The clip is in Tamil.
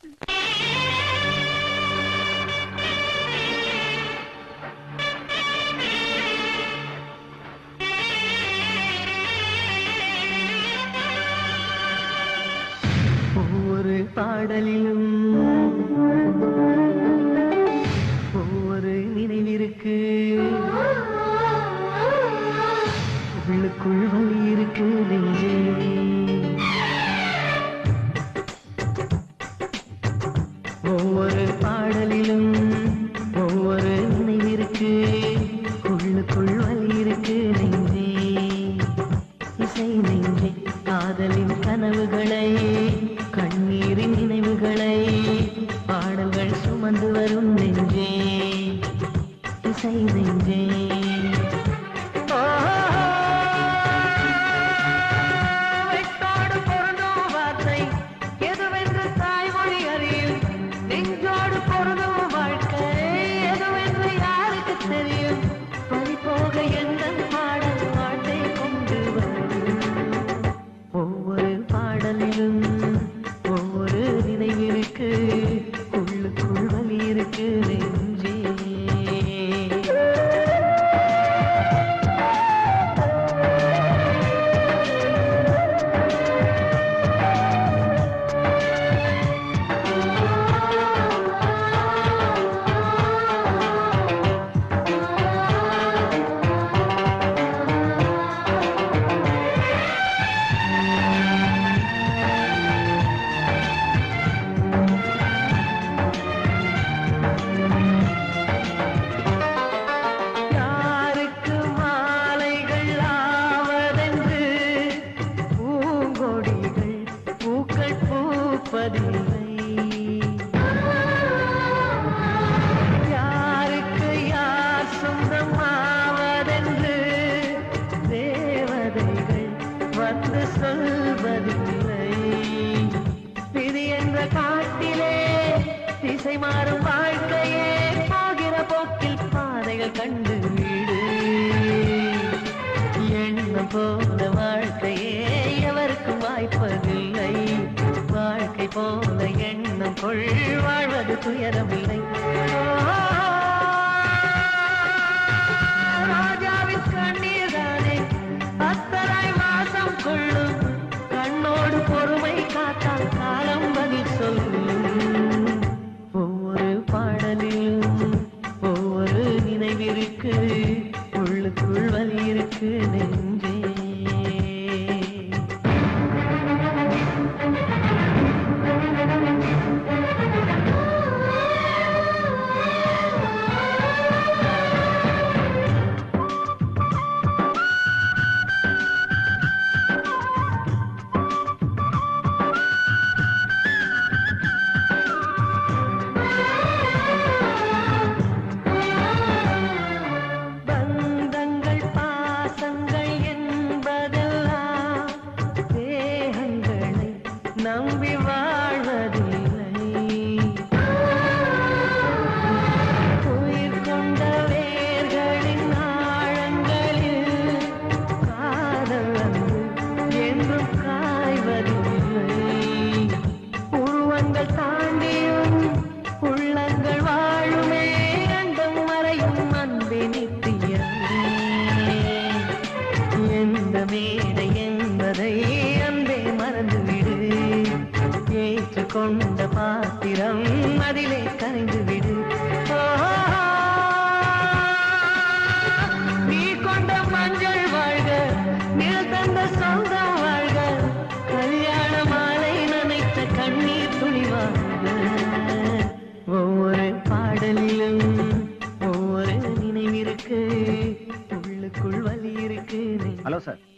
ஒவ்வொரு பாடலிலும் ஒவ்வொரு நினைவிருக்கு உள்ளுக்குள் வழி இருக்கு நெஞ்சே ஒவ்வொரு பாடலிலும் ஒவ்வொரு நினைவிருக்கு உள்ளுக்குள் வழி இருக்கு நெஞ்சே இசை நெஞ்சே காதலின் கனவுகளை கண்ணீரின் நினைவுகளை பாடல்கள் சுமந்து வரும் நெஞ்சே இசை நெஞ்சே வெட்டோடு பொருந்தும் வார்த்தை எதுவென்று தாய்மொழி அறியும் நெஞ்சோடு பொருந்தும் வாழ்க்கை எதுவென்று யாருக்கு தெரியும் பறி போக எந்த பாடல் பாட்டை கொண்டு வரும் ஒவ்வொரு பாடலிலும் ஒவ்வொரு நினைவிற்கு உள்ளுக்குள் வலி இருக்கு நெஞ்சே யாருக்கு மாலைகள் ஆவதென்று பூங்கொடிகள் பூக்கள் பூப்பதில்லை யாருக்கு யார் சொந்தம் ஆவதென்று தேவதைகள் வந்து சொல்வதில்லை விதி என்ற காட்டிலே திசை மாறும் வாழ்க்கையே போகிற போக்கில் பாதைகள் கண்டு வீடு எண்ணம் போல வாழ்க்கையே எவருக்கும் வாய்ப்பதில்லை வாழ்க்கை போல எண்ணம் கொள் வாழ்வது துயரமில்லை ராஜாவின் கண்ணீர் தானே அத்தனை மாசம் கொள்ளும் கண்ணோடு பொறுமை காத்தால் காலம் பதில் சொல்லும் ஒவ்வொரு பாடலிலும் ஒவ்வொரு நினைவிற்கு உள்ளுக்குள் வலி இருக்கு நெஞ்சே பந்தங்கள் பாசங்கள் என்பதெல்லாம் தேகங்களை நம்பி வாழ்வதில்லை உயிர் கொண்ட வேர்களின் ஆழங்களில் காதல் வந்து என்றும் காய்வதில்லை உருவங்கள் தாண்டியும் உள்ளங்கள் வாழுமே அண்டம் மறையும் அன்பே நித்தியமே எந்த மேடை என்பதை அன்பே மறந்துவிடு ஏற்றுக்கொண்ட பாத்திரம் அதிலே கரைந்து விடு நீ கொண்ட மஞ்சள் வாழ்க நில் தந்த சொந்தம் வாழ்க கல்யாண மாலை நனைத்த கண்ணீர் துணிவாங்க ஒவ்வொரு பாடலிலும் ஒவ்வொரு நினைவிற்கு உள்ளுக்குள் வலி இருக்கு ஹலோ சார்